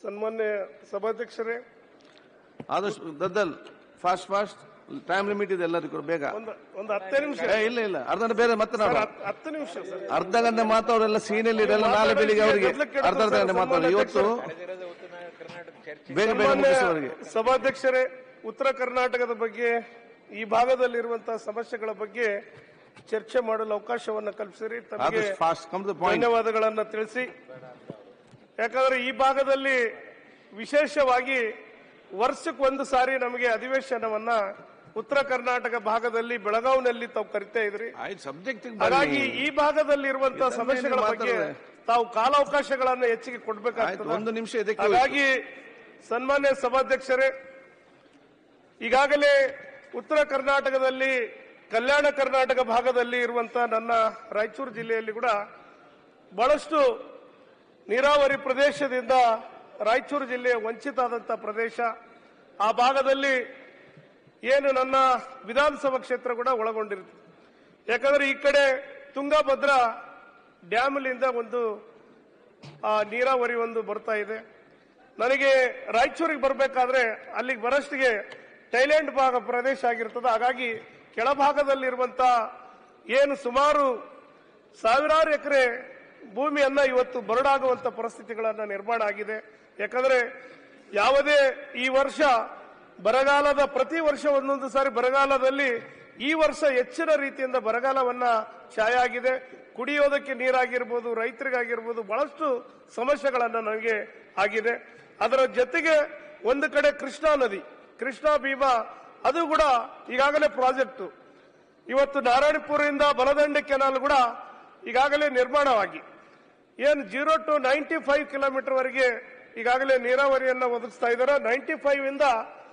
ಸನ್ಮಾನ್ಯ ಸಭಾಧ್ಯಕ್ಷರೇ ಆದಷ್ಟು Daddal fast fast time limit ಇದೆ ಎಲ್ಲರಿಗೂ ಬೇಗ ಒಂದು ಒಂದು ಹತ್ತೇ ನಿಮಿಷ ಏ, ಇಲ್ಲ ಇಲ್ಲ ಅರ್ಧ ಬೇರೆ ಮತ್ತೆ ನಾವು ಸರ್, ಹತ್ತು- ಹತ್ತು ನಿಮಿಷ ಸರ್ ಅರ್ಧ ಗಂಟೆ ಮಾತಾಡೋರೆಲ್ಲ ಸೀನಿಯರ್ ಲೀಡರ್ ನಾಳೆ ಬೆಳಿಗ್ಗೆ ಅವರಿಗೆ ಅರ್ಧ ಅರ್ಧ ಗಂಟೆ ಮಾತಾಡೋದು ಇವತ್ತು ಬೇಗ ಬೇಗ ಸನ್ಮಾನ್ಯ ಮುಗಿಸುವ ಅವರಿಗೆ ಸಭಾಧ್ಯಕ್ಷರೇ ಉತ್ತರ ಕರ್ನಾಟಕದ ಬಗ್ಗೆ ಈ ಭಾಗದಲ್ಲಿರುವಂತಹ ಸಮಸ್ಯೆಗಳ ಬಗ್ಗೆ ಚರ್ಚೆ ಮಾಡಲು ಅವಕಾಶವನ್ನು ಕಲ್ಪಿಸಿರಿ ತಮಗೆ ಆದಷ್ಟು ಫಾಸ್ಟ್ ಕಮ್ ದ ಪಾಯಿಂಟ್ ಧನ್ಯವಾದಗಳನ್ನ ತಿಳಿಸಿ ಯಾಕಂದ್ರೆ ಈ ಭಾಗದಲ್ಲಿ ವಿಶೇಷವಾಗಿ ವರ್ಷಕ್ಕೆ ಒಂದು ಸಾರಿ ನಮಗೆ ಅಧಿವೇಶನವನ್ನ ಉತ್ತರ ಕರ್ನಾಟಕ ಭಾಗದಲ್ಲಿ ಬೆಳಗಾವಿನಲ್ಲಿ ತಾವು ಕರಿತಾ ಇದ್ರಿ ಆಯ್ತು ಸಬ್ಜೆಕ್ಟ್ ಹಾಗಾಗಿ ಈ ಭಾಗದಲ್ಲಿ ಇರುವಂತಹ ಇದನ್ನೇ ಸಮಸ್ಯೆಗಳ ನೀವು ಬಗ್ಗೆ ಮಾತಾಡ್ರೆ. ತಾವು ಕಾಲಾವಕಾಶಗಳನ್ನ ಹೆಚ್ಚಿಗೆ ಆಯ್ತು ಕೊಡ್ಬೇಕಾಗ್ತದೆ ಒಂದು ನಿಮಿಷ ಇದಕ್ಕೆ ಹಾಗಾಗಿ ಸನ್ಮಾನ್ಯ ಸಭಾಧ್ಯಕ್ಷರೇ ಈಗಾಗಲೇ ಉತ್ತರ ಕರ್ನಾಟಕದಲ್ಲಿ ಕಲ್ಯಾಣ ಕರ್ನಾಟಕ ಭಾಗದಲ್ಲಿ ಇರುವಂತಹ ನನ್ನ ರಾಯಚೂರು ಜಿಲ್ಲೆಯಲ್ಲಿ ಕೂಡ ಬಹಳಷ್ಟು ನೀರಾವರಿ ಪ್ರದೇಶದಿಂದ ರಾಯಚೂರು ಜಿಲ್ಲೆಯ ವಂಚಿತ ಆದಂತಹ ಪ್ರದೇಶ ಆ ಭಾಗದಲ್ಲಿ ಏನು ನನ್ನ ವಿಧಾನಸಭಾ ಕ್ಷೇತ್ರ ಕೂಡ ಒಳಗೊಂಡಿರುತ್ತೆ ಯಾಕಂದ್ರೆ ಈ ಕಡೆ ತುಂಗಭದ್ರಾ ಡ್ಯಾಮ್ಲಿಂದ ಒಂದು ಆ, ನೀರಾವರಿ ಒಂದು ಬರ್ತಾ ಇದೆ ನನಗೆ ರಾಯಚೂರಿಗೆ ಬರಬೇಕಾದ್ರೆ ಅಲ್ಲಿಗೆ ಬರೋಷ್ಟಿಗೆ ಥೈಲ್ಯಾಂಡ್ ಭಾಗ ಪ್ರದೇಶ ಆಗಿರ್ತದೆ ಹಾಗಾಗಿ ಕೆಳಭಾಗದಲ್ಲಿರುವಂತ ಏನು ಸುಮಾರು ಸಾವಿರಾರು ಎಕರೆ ಭೂಮಿಯನ್ನ ಇವತ್ತು ಬರಡಾಗುವಂತ ಪರಿಸ್ಥಿತಿಗಳನ್ನ ನಿರ್ಮಾಣ ಆಗಿದೆ ಯಾಕಂದ್ರೆ ಯಾವುದೇ ಈ ವರ್ಷ ಬರಗಾಲದ ಪ್ರತಿ ವರ್ಷ ಒಂದೊಂದು ಸಾರಿ ಬರಗಾಲದಲ್ಲಿ ಈ ವರ್ಷ ಹೆಚ್ಚಿನ ರೀತಿಯಿಂದ ಬರಗಾಲವನ್ನ ಛಾಯ ಆಗಿದೆ ಕುಡಿಯೋದಕ್ಕೆ ನೀರಾಗಿರ್ಬೋದು ರೈತರಿಗಾಗಿರ್ಬೋದು ಬಹಳಷ್ಟು ಸಮಸ್ಯೆಗಳನ್ನ ನನಗೆ ಆಗಿದೆ ಅದರ ಜೊತೆಗೆ ಒಂದು ಕಡೆ ಕೃಷ್ಣಾ ನದಿ ಕೃಷ್ಣಾ ಭೀಮಾ ಅದು ಕೂಡ ಈಗಾಗಲೇ ಪ್ರಾಜೆಕ್ಟ್ ಇವತ್ತು ನಾರಾಯಣಪುರದಿಂದ ಬಲದಂಡೆ ಕೆನಾಲ್ ಕೂಡ ಈಗಾಗಲೇ ನಿರ್ಮಾಣವಾಗಿ ಏನು zero to ninety five kilometre ವರೆಗೆ ಈಗಾಗಲೇ ನೀರಾವರಿಯನ್ನ ಒದಗಿಸ್ತಾ ಇದ್ದಾರೆ ನೈಂಟಿ ಫೈವ್ ಇಂದ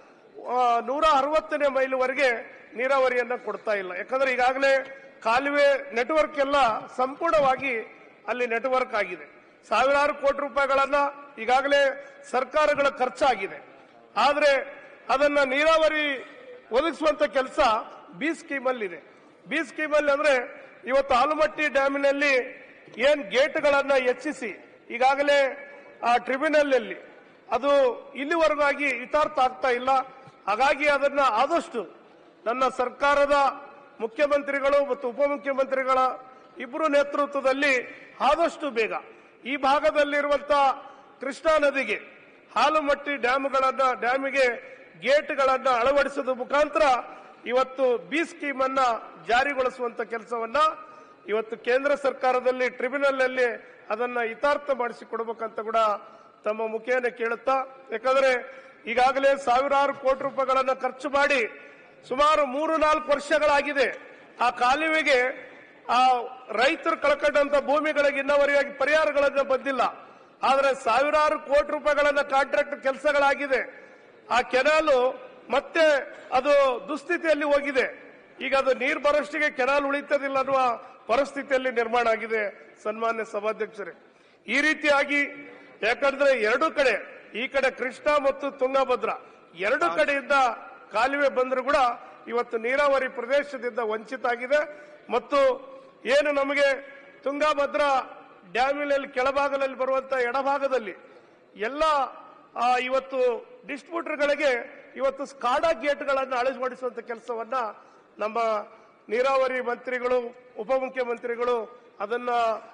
ಆ, ನೂರ ಅರವತ್ತನೇ ಮೈಲ್ವರೆಗೆ ನೀರಾವರಿಯನ್ನ ಕೊಡ್ತಾ ಇಲ್ಲ ಯಾಕಂದ್ರೆ ಈಗಾಗಲೇ ಕಾಲುವೆ ನೆಟ್ವರ್ಕ್ ಎಲ್ಲ ಸಂಪೂರ್ಣವಾಗಿ ಅಲ್ಲಿ ನೆಟ್ವರ್ಕ್ ಆಗಿದೆ ಸಾವಿರಾರು ಕೋಟಿ ರೂಪಾಯಿಗಳನ್ನ ಈಗಾಗಲೇ ಸರ್ಕಾರಗಳ ಖರ್ಚಾಗಿದೆ ಆದ್ರೆ ಅದನ್ನ ನೀರಾವರಿ ಒದಗಿಸುವಂತ ಕೆಲಸ ಬಿ ಸ್ಕೀಮ್ ಅಲ್ಲಿ ಇದೆ ಬಿ ಸ್ಕೀಮ್ ಅಲ್ಲಿ ಅಂದ್ರೆ ಇವತ್ತು ಆಲಮಟ್ಟಿ ಡ್ಯಾಮಿನಲ್ಲಿ ಏನ್ ಗೇಟ್ಗಳನ್ನ ಹೆಚ್ಚಿಸಿ ಈಗಾಗಲೇ ಆ ಟ್ರಿಬ್ಯುನಲ್ ಅಲ್ಲಿ ಅದು ಇಲ್ಲಿವರೆಗೂ ಆಗಿ ಇತಾರ್ಥ ಆಗ್ತಾ ಇಲ್ಲ ಹಾಗಾಗಿ ಅದನ್ನ ಆದಷ್ಟು ನನ್ನ ಸರ್ಕಾರದ ಮುಖ್ಯಮಂತ್ರಿಗಳು ಮತ್ತು ಉಪಮುಖ್ಯಮಂತ್ರಿಗಳ ಇಬ್ಬರು ನೇತೃತ್ವದಲ್ಲಿ ಆದಷ್ಟು ಬೇಗ ಈ ಭಾಗದಲ್ಲಿರುವಂತ ಕೃಷ್ಣಾ ನದಿಗೆ ಹಾಲುಮಟ್ಟಿ ಡ್ಯಾಮ್ಗಳನ್ನ ಡ್ಯಾಮಿಗೆ ಗೇಟ್ಗಳನ್ನ ಅಳವಡಿಸುವ ಮುಖಾಂತರ ಇವತ್ತು ಬಿ ಸ್ಕೀಮ್ ಅನ್ನ ಜಾರಿಗೊಳಿಸುವಂತ ಕೆಲಸವನ್ನ ಇವತ್ತು ಕೇಂದ್ರ ಸರ್ಕಾರದಲ್ಲಿ ಟ್ರಿಬ್ಯುನಲ್ ಅಲ್ಲಿ ಅದನ್ನ ಇತಾರ್ಥ ಮಾಡಿಸಿಕೊಡ್ಬೇಕಂತ ಕೂಡ ತಮ್ಮ ಮುಖೇನ ಕೇಳುತ್ತಾ ಯಾಕಂದ್ರೆ ಈಗಾಗಲೇ ಸಾವಿರಾರು ಕೋಟಿ ರೂಪಾಯಿಗಳನ್ನ ಖರ್ಚು ಮಾಡಿ ಸುಮಾರು ಮೂರು ನಾಲ್ಕು ವರ್ಷಗಳಾಗಿದೆ ಆ ಕಾಲುವೆಗೆ ಆ ರೈತರು ಕಳ್ಕೊಂಡಂತ ಭೂಮಿಗಳಿಗೆ ಇನ್ನವರೆಗಾಗಿ ಪರಿಹಾರಗಳನ್ನ ಬಂದಿಲ್ಲ ಆದ್ರೆ ಸಾವಿರಾರು ಕೋಟಿ ರೂಪಾಯಿಗಳನ್ನ ಕಾಂಟ್ರಾಕ್ಟ್ ಕೆಲಸಗಳಾಗಿದೆ ಆ ಕೆನಾಲು ಮತ್ತೆ ಅದು ದುಸ್ಥಿತಿಯಲ್ಲಿ ಹೋಗಿದೆ ಈಗ ಅದು ನೀರು ಬರೋಷ್ಟಿಗೆ ಕೆನಾಲ್ ಉಳಿತದಿಲ್ಲ ಅನ್ನುವ ಪರಿಸ್ಥಿತಿಯಲ್ಲಿ ನಿರ್ಮಾಣ ಆಗಿದೆ ಸನ್ಮಾನ್ಯ ಸಭಾಧ್ಯಕ್ಷರೇ ಈ ರೀತಿಯಾಗಿ ಯಾಕಂದ್ರೆ ಎರಡು ಕಡೆ ಈ ಕಡೆ ಕೃಷ್ಣ ಮತ್ತು ತುಂಗಭದ್ರಾ ಎರಡು ಕಡೆಯಿಂದ ಕಾಲುವೆ ಬಂದರೂ ಕೂಡ ಇವತ್ತು ನೀರಾವರಿ ಪ್ರದೇಶದಿಂದ ವಂಚಿತ ಆಗಿದೆ ಮತ್ತು ಏನು ನಮಗೆ ತುಂಗಭದ್ರಾ ಡ್ಯಾಮಿನಲ್ಲಿ ಕೆಳಭಾಗದಲ್ಲಿ ಬರುವಂತ ಎಡಭಾಗದಲ್ಲಿ ಎಲ್ಲ ಆ, ಇವತ್ತು ಡಿಸ್ಟ್ರಿಬ್ಯೂಟರ್ಗಳಿಗೆ ಇವತ್ತು ಸ್ಕಾಡಾ ಗೇಟ್ಗಳನ್ನು ಅಳವಡಿಸುವಂತ ಕೆಲಸವನ್ನ ನಮ್ಮ ನೀರಾವರಿ ಮಂತ್ರಿಗಳು ಉಪಮುಖ್ಯಮಂತ್ರಿಗಳು ಅದನ್ನ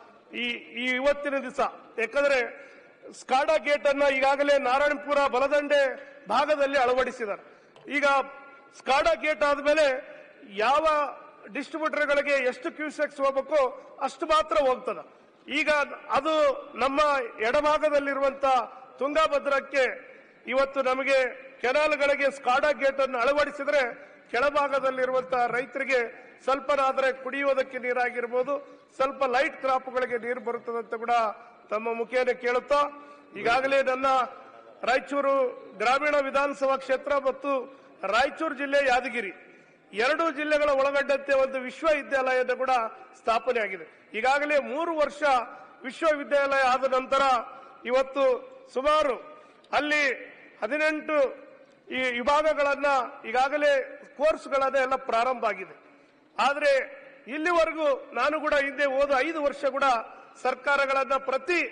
ಈ ಈ ಇವತ್ತಿನ ದಿವಸ ಯಾಕಂದ್ರೆ ಸ್ಕಾಡಾ ಗೇಟ್ ಅನ್ನ ಈಗಾಗಲೇ ನಾರಾಯಣಪುರ ಬಲದಂಡೆ ಭಾಗದಲ್ಲಿ ಅಳವಡಿಸಿದ್ದಾರೆ ಈಗ ಸ್ಕಾಡಾ ಗೇಟ್ ಆದ್ಮೇಲೆ ಯಾವ ಡಿಸ್ಟ್ರಿಬ್ಯೂಟರ್ಗಳಿಗೆ ಎಷ್ಟು ಕ್ಯೂಸೆಕ್ಸ್ ಹೋಗ್ಬೇಕು ಅಷ್ಟು ಮಾತ್ರ ಹೋಗ್ತದ ಈಗ ಅದು ನಮ್ಮ ಎಡಭಾಗದಲ್ಲಿರುವಂತ ತುಂಗಭದ್ರಕ್ಕೆ ಇವತ್ತು ನಮಗೆ ಕೆನಾಲ್ಗಳಿಗೆ ಸ್ಕಾಡಾ ಗೇಟ್ ಅನ್ನು ಅಳವಡಿಸಿದ್ರೆ ಕೆಳಭಾಗದಲ್ಲಿರುವಂತಹ ರೈತರಿಗೆ ಸ್ವಲ್ಪನಾದ್ರೆ ಕುಡಿಯೋದಕ್ಕೆ ನೀರಾಗಿರ್ಬೋದು ಸ್ವಲ್ಪ ಲೈಟ್ ಕ್ರಾಪ್ಗಳಿಗೆ ನೀರು ಬರುತ್ತದಂತ ಕೂಡ ತಮ್ಮ ಮುಖೇನ ಕೇಳುತ್ತಾ ಈಗಾಗಲೇ ನನ್ನ ರಾಯಚೂರು ಗ್ರಾಮೀಣ ವಿಧಾನಸಭಾ ಕ್ಷೇತ್ರ ಮತ್ತು ರಾಯಚೂರು ಜಿಲ್ಲೆ ಯಾದಗಿರಿ ಎರಡೂ ಜಿಲ್ಲೆಗಳ ಒಳಗೊಂಡಂತೆ ಒಂದು ವಿಶ್ವವಿದ್ಯಾಲಯದ ಕೂಡ ಸ್ಥಾಪನೆ ಆಗಿದೆ ಈಗಾಗಲೇ ಮೂರು ವರ್ಷ ವಿಶ್ವವಿದ್ಯಾಲಯ ಆದ ನಂತರ ಇವತ್ತು ಸುಮಾರು ಅಲ್ಲಿ ಹದಿನೆಂಟು ಈ ವಿಭಾಗಗಳನ್ನ ಈಗಾಗಲೇ ಕೋರ್ಸ್ಗಳನ್ನ ಎಲ್ಲ ಪ್ರಾರಂಭ ಆಗಿದೆ ಆದ್ರೆ ಇಲ್ಲಿವರೆಗೂ ನಾನು ಕೂಡ ಹಿಂದೆ ಹೋದ ಐದು ವರ್ಷ ಕೂಡ ಸರ್ಕಾರಗಳನ್ನ ಪ್ರತಿ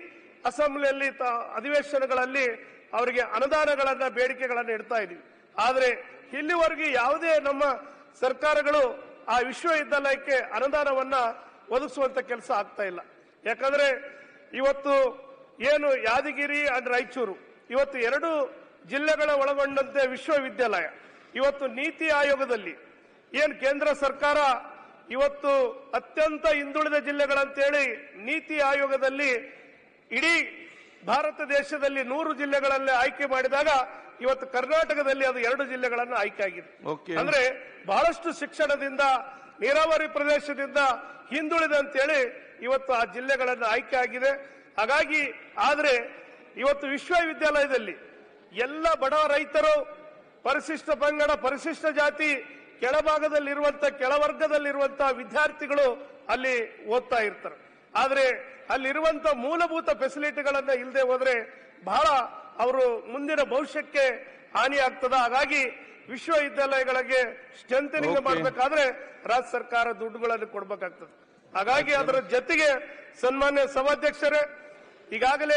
ಅಸೆಂಬ್ಲಿಯಲ್ಲಿ ತ- ಅಧಿವೇಶನಗಳಲ್ಲಿ ಅವರಿಗೆ ಅನುದಾನಗಳನ್ನ ಬೇಡಿಕೆಗಳನ್ನ ಇಡ್ತಾ ಇದೀವಿ ಆದ್ರೆ ಇಲ್ಲಿವರೆಗೆ ಯಾವುದೇ ನಮ್ಮ ಸರ್ಕಾರಗಳು ಆ ವಿಶ್ವವಿದ್ಯಾಲಯಕ್ಕೆ ಅನುದಾನವನ್ನ ಒದಗಿಸುವಂತ ಕೆಲಸ ಆಗ್ತಾ ಇಲ್ಲ ಯಾಕಂದ್ರೆ ಇವತ್ತು ಏನು ಯಾದಗಿರಿ ಅಂಡ್ ರಾಯಚೂರು ಇವತ್ತು ಎರಡು ಜಿಲ್ಲೆಗಳ ಒಳಗೊಂಡಂತೆ ವಿಶ್ವವಿದ್ಯಾಲಯ ಇವತ್ತು ನೀತಿ ಆಯೋಗದಲ್ಲಿ ಏನ್ ಕೇಂದ್ರ ಸರ್ಕಾರ ಇವತ್ತು ಅತ್ಯಂತ ಹಿಂದುಳಿದ ಜಿಲ್ಲೆಗಳಂತೇಳಿ ನೀತಿ ಆಯೋಗದಲ್ಲಿ ಇಡೀ ಭಾರತ ದೇಶದಲ್ಲಿ ನೂರು ಜಿಲ್ಲೆಗಳಲ್ಲಿ ಆಯ್ಕೆ ಮಾಡಿದಾಗ ಇವತ್ತು ಕರ್ನಾಟಕದಲ್ಲಿ ಅದು ಎರಡು ಜಿಲ್ಲೆಗಳನ್ನು ಆಯ್ಕೆ ಆಗಿದೆ Okay. ಅಂದ್ರೆ ಬಹಳಷ್ಟು ಶಿಕ್ಷಣದಿಂದ ನೀರಾವರಿ ಪ್ರದೇಶದಿಂದ ಹಿಂದುಳಿದ ಅಂತೇಳಿ ಇವತ್ತು ಆ ಜಿಲ್ಲೆಗಳನ್ನು ಆಯ್ಕೆ ಆಗಿದೆ ಹಾಗಾಗಿ ಆದ್ರೆ ಇವತ್ತು ವಿಶ್ವವಿದ್ಯಾಲಯದಲ್ಲಿ ಎಲ್ಲ ಬಡ ರೈತರು ಪರಿಶಿಷ್ಟ ಪಂಗಡ ಪರಿಶಿಷ್ಟ ಜಾತಿ ಕೆಳಭಾಗದಲ್ಲಿರುವಂತ ಕೆಳವರ್ಗದಲ್ಲಿರುವಂತ ವಿದ್ಯಾರ್ಥಿಗಳು ಅಲ್ಲಿ ಓದ್ತಾ ಇರ್ತಾರೆ ಆದ್ರೆ ಅಲ್ಲಿರುವಂತ ಮೂಲಭೂತ ಫೆಸಿಲಿಟಿಗಳನ್ನ ಇಲ್ಲದೆ ಹೋದ್ರೆ ಬಹಳ ಅವರು ಮುಂದಿನ ಭವಿಷ್ಯಕ್ಕೆ ಹಾನಿ ಆಗ್ತದ ಹಾಗಾಗಿ ವಿಶ್ವವಿದ್ಯಾಲಯಗಳಿಗೆ ಸ್ಟ್ರೆಂಥನಿಂಗ್ Okay. ಮಾಡಬೇಕಾದ್ರೆ ರಾಜ್ಯ ಸರ್ಕಾರ ದುಡ್ಡುಗಳನ್ನು ಕೊಡಬೇಕಾಗ್ತದೆ ಹಾಗಾಗಿ ಅದರ ಜೊತೆಗೆ ಸನ್ಮಾನ್ಯ ಸಭಾಧ್ಯಕ್ಷರೇ ಈಗಾಗಲೇ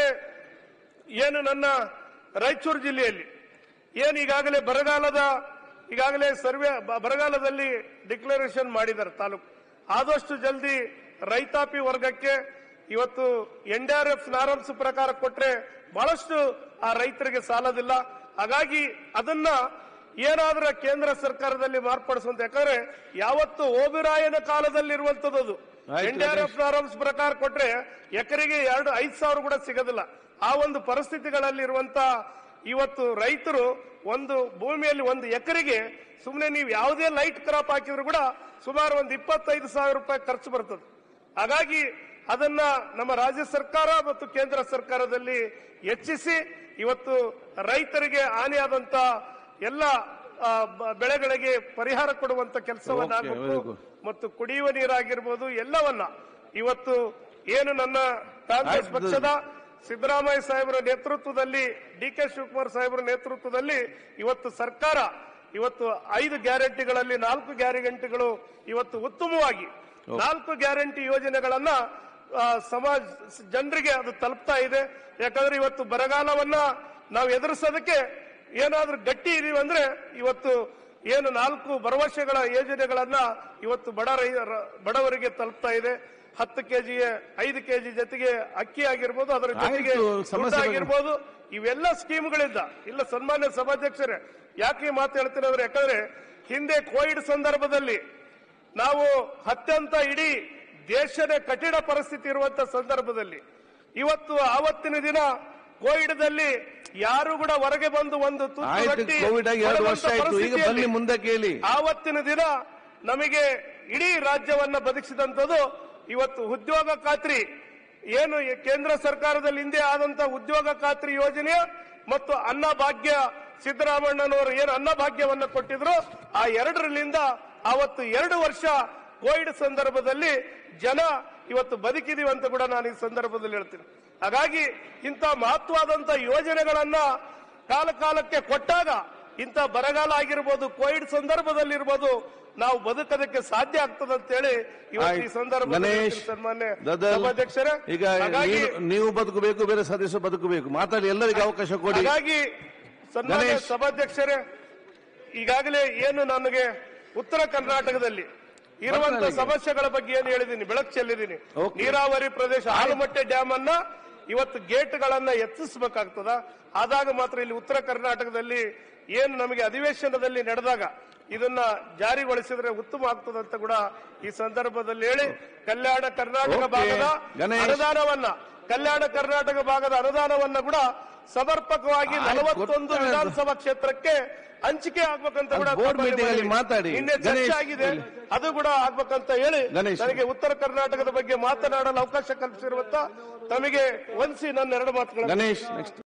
ಏನು ನನ್ನ ರಾಯಚೂರು ಜಿಲ್ಲೆಯಲ್ಲಿ ಏನು ಈಗಾಗಲೇ ಬರಗಾಲದ ಈಗಾಗಲೇ ಸರ್ವೆ ಬ- ಬರಗಾಲದಲ್ಲಿ ಡಿಕ್ಲರೇಷನ್ ಮಾಡಿದ್ದಾರೆ ತಾಲೂಕು ಆದಷ್ಟು ಜಲ್ದಿ ರೈತಾಪಿ ವರ್ಗಕ್ಕೆ ಇವತ್ತು N D R F norms ಪ್ರಕಾರ ಕೊಟ್ರೆ ಬಹಳಷ್ಟು ಆ ರೈತರಿಗೆ ಸಾಲದಿಲ್ಲ ಹಾಗಾಗಿ ಅದನ್ನ ಏನಾದ್ರೂ ಕೇಂದ್ರ ಸರ್ಕಾರದಲ್ಲಿ ಮಾರ್ಪಡಿಸುವಂತ ಯಾಕಂದ್ರೆ ಯಾವತ್ತು ಓಬಿರಾಯನ ಕಾಲದಲ್ಲಿರುವಂತದ್ದು ಅದು ಆಯ್ತು, N D R F norms ಪ್ರಕಾರ ಕೊಟ್ರೆ ಎಕರೆಗೆ ಎರಡು ಐದು ಸಾವಿರ ಕೂಡ ಸಿಗೋದಿಲ್ಲ ಆ ಒಂದು ಪರಿಸ್ಥಿತಿಗಳಲ್ಲಿ ಇರುವಂತ ಇವತ್ತು ರೈತರು ಒಂದು ಭೂಮಿಯಲ್ಲಿ ಒಂದು ಎಕರೆಗೆ ಸುಮ್ಮನೆ ನೀವು ಯಾವುದೇ ಲೈಟ್ ಕ್ರಾಪ್ ಹಾಕಿದ್ರು ಕೂಡ ಸುಮಾರು ಒಂದು ಇಪ್ಪತ್ತೈದು ಸಾವಿರ ರೂಪಾಯಿ ಖರ್ಚು ಬರ್ತದೆ ಹಾಗಾಗಿ ಅದನ್ನ ನಮ್ಮ ರಾಜ್ಯ ಸರ್ಕಾರ ಮತ್ತು ಕೇಂದ್ರ ಸರ್ಕಾರದಲ್ಲಿ ಹೆಚ್ಚಿಸಿ ಇವತ್ತು ರೈತರಿಗೆ ಹಾನಿಯಾದಂತ ಎಲ್ಲ ಆ, ಬ- ಬೆಳೆಗಳಿಗೆ ಪರಿಹಾರ ಕೊಡುವಂತ Okay, ಕೆಲಸವನ್ನಾಗಬೇಕು very good. ಮತ್ತು ಕುಡಿಯುವ ನೀರಾಗಿರ್ಬೋದು ಎಲ್ಲವನ್ನ ಇವತ್ತು ಏನು ನನ್ನ ಕಾಂಗ್ರೆಸ್ ಆಯ್ತು. ಪಕ್ಷದ ಸಿದ್ದರಾಮಯ್ಯ ಸಾಹೇಬರ ನೇತೃತ್ವದಲ್ಲಿ ಡಿ ಕೆ ಶಿವಕುಮಾರ್ ಸಾಹೇಬರ ನೇತೃತ್ವದಲ್ಲಿ ಇವತ್ತು ಸರ್ಕಾರ ಇವತ್ತು ಐದು ಗ್ಯಾರಂಟಿಗಳಲ್ಲಿ ನಾಲ್ಕು ಗ್ಯಾರಂಟಿಗಳು ಇವತ್ತು ಉತ್ತಮವಾಗಿ ನಾಲ್ಕು ಗ್ಯಾರಂಟಿ ಯೋಜನೆಗಳನ್ನ ಆ, ಸಮಾಜ ಜನರಿಗೆ ಅದು ತಲುಪ್ತಾ ಇದೆ ಯಾಕಂದ್ರೆ ಇವತ್ತು ಬರಗಾಲವನ್ನ ನಾವು ಎದುರಿಸೋದಕ್ಕೆ ಏನಾದ್ರೂ ಗಟ್ಟಿ ಇದೀವಿ ಅಂದ್ರೆ ಇವತ್ತು ಏನು ನಾಲ್ಕು ಭರವಸೆಗಳ ಯೋಜನೆಗಳನ್ನ ಇವತ್ತು ಬಡ ರೈ ರ- ಬಡವರಿಗೆ ತಲುಪ್ತಾ ಇದೆ ಹತ್ತು ಕೆಜಿ ಐದು ಕೆಜಿ ಜೊತೆಗೆ ಅಕ್ಕಿ ಆಗಿರ್ಬೋದು ಅದರ ಜೊತೆಗೆ ಆಯ್ತು, ದುಡ್ಡು ಸಮಸ್ಯೆಗಳು- ಆಗಿರ್ಬೋದು ಇವೆಲ್ಲ ಸ್ಕೀಮ್ಗಳಿಂದ ಇಲ್ಲ ಸನ್ಮಾನ್ಯ ಸಭಾಧ್ಯಕ್ಷರೇ ಯಾಕೆ ಈ ಮಾತು ಹೇಳ್ತೀನಿ ಅಂದ್ರೆ ಯಾಕಂದ್ರೆ ಹಿಂದೆ ಕೋವಿಡ್ ಸಂದರ್ಭದಲ್ಲಿ ನಾವು ಅತ್ಯಂತ ಇಡೀ ದೇಶದ ಕಠಿಣ ಪರಿಸ್ಥಿತಿ ಇರುವಂತ ಸಂದರ್ಭದಲ್ಲಿ ಇವತ್ತು ಆವತ್ತಿನ ದಿನ ಕೋವಿಡ್ದಲ್ಲಿ ಯಾರು ಕೂಡ ಹೊರಗೆ ಬಂದು ಒಂದು ತುತ್ತು ಆಯ್ತು ರೊಟ್ಟಿ ಕೋವಿಡ್ ಆಗಿ ಎರಡು ವರ್ಷ ಕೊಡುವಂತ ಆಯ್ತು ಈಗ ಬನ್ನಿ ಪರಿಸ್ಥಿತಿಯಲ್ಲಿ ಮುಂದೆ ಕೇಳಿ ಆವತ್ತಿನ ದಿನ ನಮಗೆ ಇಡೀ ರಾಜ್ಯವನ್ನ ಬದುಕಿಸಿದಂಥದ್ದು ಇವತ್ತು ಉದ್ಯೋಗ ಖಾತ್ರಿ ಏನು ಈ ಕೇಂದ್ರ ಸರ್ಕಾರದಲ್ಲಿ ಹಿಂದೆ ಆದಂತ ಉದ್ಯೋಗ ಖಾತ್ರಿ ಯೋಜನೆ ಮತ್ತು ಅನ್ನ ಭಾಗ್ಯ ಸಿದ್ದರಾಮಣ್ಣನವರು ಏನು ಅನ್ನ ಭಾಗ್ಯವನ್ನ ಕೊಟ್ಟಿದ್ರು ಆ ಎರಡರಲ್ಲಿಂದ ಆವತ್ತು ಎರಡು ವರ್ಷ ಕೋವಿಡ್ ಸಂದರ್ಭದಲ್ಲಿ ಜನ ಇವತ್ತು ಬದುಕಿದೀವಿ ಅಂತ ಕೂಡ ನಾನು ಈ ಸಂದರ್ಭದಲ್ಲಿ ಹೇಳ್ತೀನಿ ಹಾಗಾಗಿ ಇಂಥ ಮಹತ್ವವಾದಂತ ಯೋಜನೆಗಳನ್ನ ಕಾಲ ಕಾಲಕ್ಕೆ ಕೊಟ್ಟಾಗ ಇಂಥ ಬರಗಾಲ ಆಗಿರ್ಬೋದು ಕೋವಿಡ್ ಸಂದರ್ಭದಲ್ಲಿರ್ಬೋದು ನಾವು ಬದುಕೋದಕ್ಕೆ ಸಾಧ್ಯ ಆಗ್ತದೆ ಅಂತೇಳಿ ಇವತ್ತು ಈ ಆಯ್ತು. ಸಂದರ್ಭದಲ್ಲಿ ಗಣೇಶ್, ಹೇಳ್ತೀನಿ ಸನ್ಮಾನ್ಯ ದದಲ್, ಸಭಾಧ್ಯಕ್ಷರೇ ಈಗ ಹಾಗಾಗಿ ನೀವು- ನೀವು ಬದುಕಬೇಕು ಬೇರೆ ಸದಸ್ಯರು ಬದುಕಬೇಕು ಮಾತಾಡಿ ಎಲ್ಲರಿಗೂ ಅವಕಾಶ ಕೊಡಿ ಹಾಗಾಗಿ ಸನ್ಮಾನ್ಯ ಗಣೇಶ್. ಸಭಾಧ್ಯಕ್ಷರೇ ಈಗಾಗಲೇ ಏನು ನನಗೆ ಉತ್ತರ ಕರ್ನಾಟಕದಲ್ಲಿ ಇರುವಂತ ಬಂದ್ರಲ್ಲ ಈಗ. ಸಮಸ್ಯೆಗಳ ಬಗ್ಗೆ ಏನು ಹೇಳಿದ್ದೀನಿ ಬೆಳಕು ಚೆಲ್ಲಿದ್ದೀನಿ Okay. ನೀರಾವರಿ ಪ್ರದೇಶ ಆಲಮಟ್ಟೆ ಡ್ಯಾಮ್ ಅನ್ನ ಇವತ್ತು ಗೇಟ್ಗಳನ್ನ ಎತ್ತಿಸಬೇಕಾಗ್ತದ ಆದಾಗ ಮಾತ್ರ ಇಲ್ಲಿ ಉತ್ತರ ಕರ್ನಾಟಕದಲ್ಲಿ ಏನು ನಮಗೆ ಅಧಿವೇಶನದಲ್ಲಿ ನಡೆದಾಗ ಇದನ್ನ ಜಾರಿಗೊಳಿಸಿದ್ರೆ ಉತ್ತಮ ಆಗ್ತದೆ ಅಂತ ಕೂಡ ಈ ಸಂದರ್ಭದಲ್ಲಿ ಹೇಳಿ ಕಲ್ಯಾಣ ಕರ್ನಾಟಕ Okay. ಭಾಗದ ಗಣೇಶ್. ಅನುದಾನವನ್ನ ಕಲ್ಯಾಣ ಕರ್ನಾಟಕ ಭಾಗದ ಅನುದಾನವನ್ನ ಕೂಡ ಸಮರ್ಪಕವಾಗಿ ಆಯ್ತು, ನಲವತ್ತೊಂದು ಗೊತ್ತಾಯ್ತು. ವಿಧಾನಸಭಾ ಕ್ಷೇತ್ರಕ್ಕೆ ಹಂಚಿಕೆ ಆಗ್ಬೇಕಂತ ಕೂಡ ಅದು board ತಮ್ಮಲ್ಲಿ meeting ಅಲ್ಲಿ ಮನವಿ. ಮಾತಾಡಿ. ನಿನ್ನೆ ಚರ್ಚೆ ಗಣೇಶ್, ಆಗಿದೆ ಅದು ಕೂಡ ಆಗ್ಬೇಕಂತ ಹೇಳಿ ಗಣೇಶ್. ನನಗೆ ಉತ್ತರ ಕರ್ನಾಟಕದ ಬಗ್ಗೆ ಮಾತನಾಡಲು ಅವಕಾಶ ಕಲ್ಪಿಸಿರುವಂತ ತಮಗೆ ವಂದಿಸಿ ನನ್ನ ಎರಡು ಮಾತುಗಳನ್ನು ಗಣೇಶ್ ನೆಕ್ಸ್ಟ್